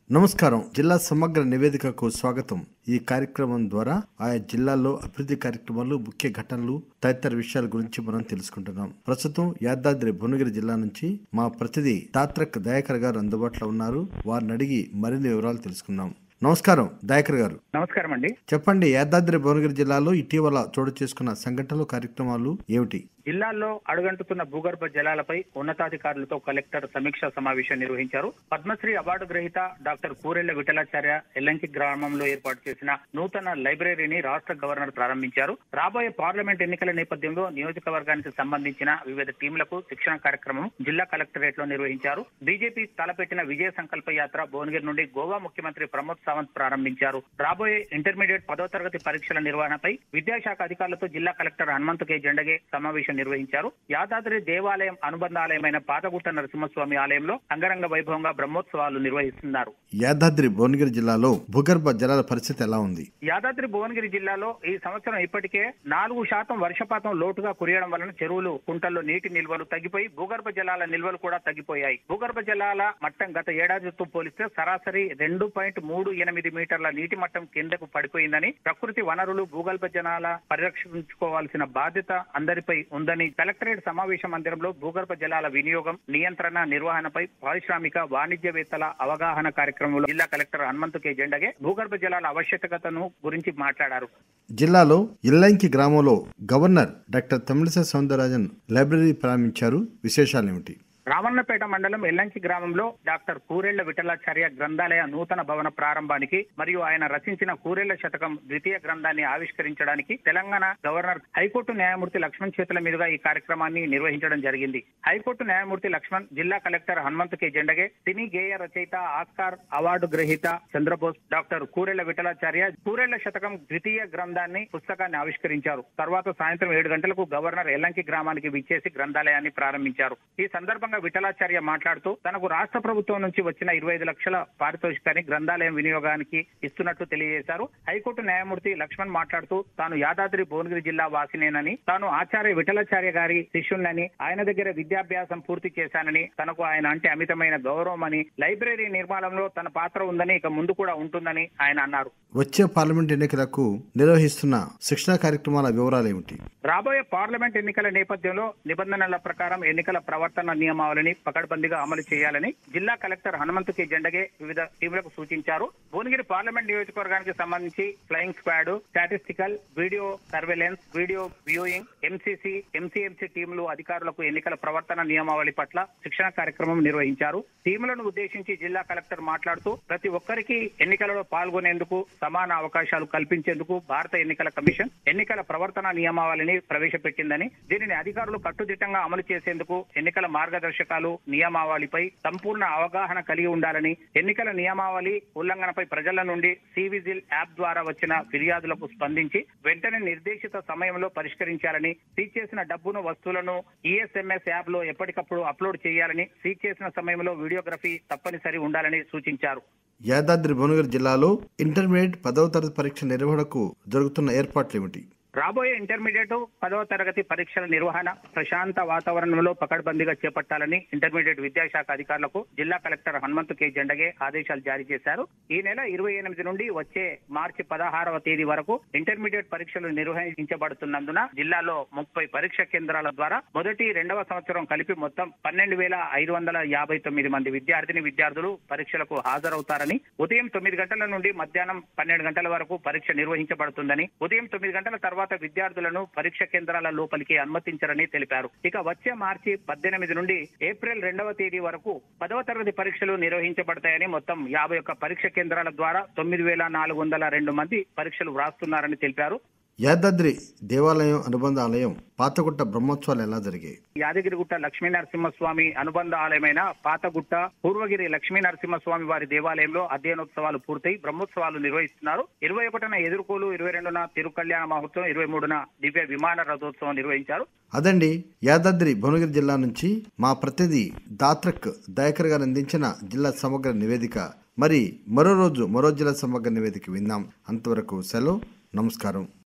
నమస్కారం జిల్లా సమగ్ర నివేదికకు స్వాగతం ఈ కార్యక్రమం ద్వారా ఆయా జిల్లాల్లో అభివృద్ధి కార్యక్రమాలు ముఖ్య ఘటనలు తదితర విషయాల గురించి మనం తెలుసుకుంటున్నాం ప్రస్తుతం యాదాద్రి భువనగిరి జిల్లా నుంచి మా ప్రతినిధి తాత్రక్ దయాకర్ గారు అందుబాటులో ఉన్నారు వారిని అడిగి మరిన్ని వివరాలు తెలుసుకుందాం నమస్కారం దయాకర్ గారు నమస్కారం అండి చెప్పండి యాదాద్రి భువనగిరి జిల్లాలో ఇటీవల చోటు చేసుకున్న సంఘటనలు కార్యక్రమాలు ఏమిటి జిల్లాల్లో అడుగంటుతున్న భూగర్భ జలాలపై ఉన్నతాధికారులతో కలెక్టర్ సమీక్షా సమావేశం నిర్వహించారు పద్మశ్రీ అవార్డు గ్రహీత డాక్టర్ కూరెళ్ల విఠలాచార్య ఎల్లంకి గ్రామంలో ఏర్పాటు చేసిన నూతన లైబ్రరీని రాష్ట్ర గవర్నర్ ప్రారంభించారు రాబోయే పార్లమెంట్ ఎన్నికల నేపథ్యంలో నియోజకవర్గానికి సంబంధించిన వివిధ టీంలకు శిక్షణ కార్యక్రమం జిల్లా కలెక్టరేట్ లో నిర్వహించారు బీజేపీ తలపెట్టిన విజయ సంకల్ప యాత్ర భువనగిరి నుండి గోవా ముఖ్యమంత్రి ప్రమోద్ సావంత్ ప్రారంభించారు రాబోయే ఇంటర్మీడియట్ పదో తరగతి పరీక్షల నిర్వహణపై విద్యాశాఖ అధికారులతో జిల్లా కలెక్టర్ హనుమంతు కె జెండగే సమావేశం నిర్వహించారు యాదాద్రి దేవాలయం అనుబంధ ఆలయమైన పాతగుట్ట నరసింహస్వామి ఆలయంలో అంగరంగ వైభవంగా బ్రహ్మోత్సవాలు నిర్వహిస్తున్నారు యాదాద్రి భువనగిరి జిల్లాలో భూగర్భ జలాల పరిస్థితి ఎలా ఉంది యాదాద్రి భువనగిరి జిల్లాలో ఈ సంవత్సరం ఇప్పటికే నాలుగు శాతం వర్షపాతం లోటుగా కురియడం వలన చెరువులు కుంటల్లో నీటి నిల్వలు తగ్గిపోయి భూగర్భ జలాల నిల్వలు కూడా తగ్గిపోయాయి భూగర్భ జలాల మట్టం గత ఏడాదితో పోలిస్తే సరాసరి రెండు పాయింట్ మూడు ఎనిమిది మీటర్ల నీటి మట్టం కిందకు పడిపోయిందని ప్రకృతి వనరులు భూగర్భ జలాల పరిరక్షించుకోవాల్సిన బాధ్యత అందరిపై ఉందని కలెక్టరేట్ సమావేశ మందిరంలో భూగర్భ జలాల వినియోగం నియంత్రణ నిర్వహణపై పారిశ్రామిక వాణిజ్యవేత్తల అవగాహన కార్యక్రమంలో జిల్లా కలెక్టర్ హనుమంతు కె జెండగే భూగర్భ జలాల ఆవశ్యకతను గురించి మాట్లాడారు జిల్లాలో ఇల్లంకి గ్రామంలో governor doctor Tamilisai Soundararajan library ప్రారంభించారు విశేషాలేమిటి రామన్నపేట మండలం ఎల్లంకి గ్రామంలో డాక్టర్ కూరెళ్ల విఠలాచార్య గ్రంథాలయ నూతన భవన ప్రారంభానికి మరియు ఆయన రచించిన కూరెళ్ల శతకం ద్వితీయ గ్రంథాన్ని ఆవిష్కరించడానికి తెలంగాణ గవర్నర్ హైకోర్టు న్యాయమూర్తి లక్ష్మణ్ చేతుల మీదుగా ఈ కార్యక్రమాన్ని నిర్వహించడం జరిగింది హైకోర్టు న్యాయమూర్తి లక్ష్మణ్ జిల్లా కలెక్టర్ హనుమంత్ కె జెండగే సినీ గేయ రచయిత ఆస్కార్ అవార్డు గ్రహీత చంద్రబోస్ డాక్టర్ కూరెళ్ల విఠలాచార్య కూరెళ్ల శతకం ద్వితీయ గ్రంథాన్ని పుస్తకాన్ని ఆవిష్కరించారు తర్వాత సాయంత్రం ఏడు గంటలకు గవర్నర్ ఎల్లంకి గ్రామానికి విచ్చేసి గ్రంథాలయాన్ని ప్రారంభించారు ఈ సందర్భంగా విఠలాచార్య మాట్లాడుతూ తనకు రాష్ట్ర ప్రభుత్వం నుంచి వచ్చిన ఇరవై ఐదు లక్షల పారితోషికాన్ని గ్రంథాలయం వినియోగానికి ఇస్తున్నట్టు తెలియజేశారు హైకోర్టు న్యాయమూర్తి లక్ష్మణ్ మాట్లాడుతూ తాను యాదాద్రి భువనగిరి జిల్లా వాసినేనని తాను ఆచార్య విఠలాచార్య గారి శిష్యుణ్ణని ఆయన దగ్గర విద్యాభ్యాసం పూర్తి చేశానని తనకు ఆయన అంటే అమితమైన గౌరవం అని లైబ్రరీ నిర్మాణంలో తన పాత్ర ఉందని ఇక ముందు కూడా ఉంటుందని ఆయన అన్నారు వచ్చే పార్లమెంట్ ఎన్నికలకు నిర్వహిస్తున్న శిక్షణ కార్యక్రమాల వివరాలేమిటి రాబోయే పార్లమెంట్ ఎన్నికల నేపథ్యంలో నిబంధనల ప్రకారం ఎన్నికల ప్రవర్తన నియమావళిని పకడ్బందీగా అమలు చేయాలని జిల్లా కలెక్టర్ హనుమంతు కె జెండగే వివిధ టీంలకు సూచించారు భువనగిరి పార్లమెంట్ నియోజకవర్గానికి సంబంధించి flying squad statistical video surveillance video viewing MCC MCMC టీంలు అధికారులకు ఎన్నికల ప్రవర్తన నియమావళి పట్ల శిక్షణ కార్యక్రమం నిర్వహించారు టీంలను ఉద్దేశించి జిల్లా కలెక్టర్ మాట్లాడుతూ ప్రతి ఒక్కరికి ఎన్నికలలో పాల్గొనేందుకు సమాన అవకాశాలు కల్పించేందుకు భారత ఎన్నికల కమిషన్ ఎన్నికల ప్రవర్తన నియమావళిని ప్రవేశపెట్టిందని దీనిని అధికారులు కట్టుదిట్టంగా అమలు చేసేందుకు ఎన్నికల మార్గదర్శకాలు నియమావళిపై సంపూర్ణ అవగాహన కలిగి ఉండాలని ఎన్నికల నియమావళి ఉల్లంఘనపై ప్రజల నుండి సివిజిల్ యాప్ ద్వారా వచ్చిన ఫిర్యాదులకు స్పందించి వెంటనే నిర్దేశిత సమయంలో పరిష్కరించాలని సీజ్ చేసిన డబ్బును వస్తువులను ఈఎస్ఎంఎస్ యాప్ లో ఎప్పటికప్పుడు అప్లోడ్ చేయాలని సీజ్ చేసిన సమయంలో వీడియోగ్రఫీ తప్పనిసరి ఉండాలని సూచించారు యాదాద్రి భువనగిరి జిల్లాలో ఇంటర్మీడియట్ పదవ తరగతి పరీక్ష నిర్వహణకు జరుగుతున్న ఏర్పాట్లేమిటి రాబోయే ఇంటర్మీడియట్ పదవ తరగతి పరీక్షల నిర్వహణ ప్రశాంత వాతావరణంలో పకడ్బందీగా చేపట్టాలని ఇంటర్మీడియట్ విద్యాశాఖ అధికారులకు జిల్లా కలెక్టర్ హనుమంతు కె జెండగే ఆదేశాలు జారీ చేశారు ఈ నెల ఇరవై ఎనిమిది నుండి వచ్చే మార్చి పదహారవ తేదీ వరకు ఇంటర్మీడియట్ పరీక్షలు నిర్వహించబడుతున్నందున జిల్లాలో ముప్పై పరీక్ష కేంద్రాల ద్వారా మొదటి రెండవ సంవత్సరం కలిపి మొత్తం పన్నెండు వేల ఐదు వందల యాభై తొమ్మిది మంది విద్యార్థిని విద్యార్థులు పరీక్షలకు హాజరవుతారని ఉదయం తొమ్మిది గంటల నుండి మధ్యాహ్నం పన్నెండు గంటల వరకు పరీక్ష నిర్వహించబడుతుందని ఉదయం తొమ్మిది గంటల తర్వాత విద్యార్థులను పరీక్ష కేంద్రాల లోపలికి అనుమతించరని తెలిపారు ఇక వచ్చే మార్చి పద్దెనిమిది నుండి ఏప్రిల్ రెండవ తేదీ వరకు పదవ తరగతి పరీక్షలు నిర్వహించబడతాయని మొత్తం యాభై ఒక్క పరీక్ష కేంద్రాల ద్వారా తొమ్మిది వేల నాలుగు వందల రెండు మంది పరీక్షలు వ్రాస్తున్నారని తెలిపారు యాదాద్రి దేవాలయం అనుబంధ ఆలయం పాతగుట్ట బ్రహ్మోత్సవాలు ఎలా జరిగాయి యాదగిరిగుట్ట లక్ష్మీ నరసింహస్వామి అనుబంధ ఆలయమైన పాతగుట్ట పూర్వగిరి లక్ష్మీ నరసింహస్వామి వారి దేవాలయంలో అధ్యయనోత్సవాలు పూర్తయి బ్రహ్మోత్సవాలు నిర్వహిస్తున్నారు ఇరవై ఒకటిన ఎదుర్కోలు ఇరవై రెండున తిరుకల్యాణ మహోత్సవం ఇరవై మూడున దివ్య విమాన రథోత్సవం నిర్వహించారు అదండి యాదాద్రి భువనగిరి జిల్లా నుంచి మా ప్రతినిధి దాత్రక్ దయాకర్ గారు అందించిన జిల్లా సమగ్ర నివేదిక మరి మరో రోజు మరో జిల్లా సమగ్ర నివేదిక విందాం అంతవరకు సెలవు నమస్కారం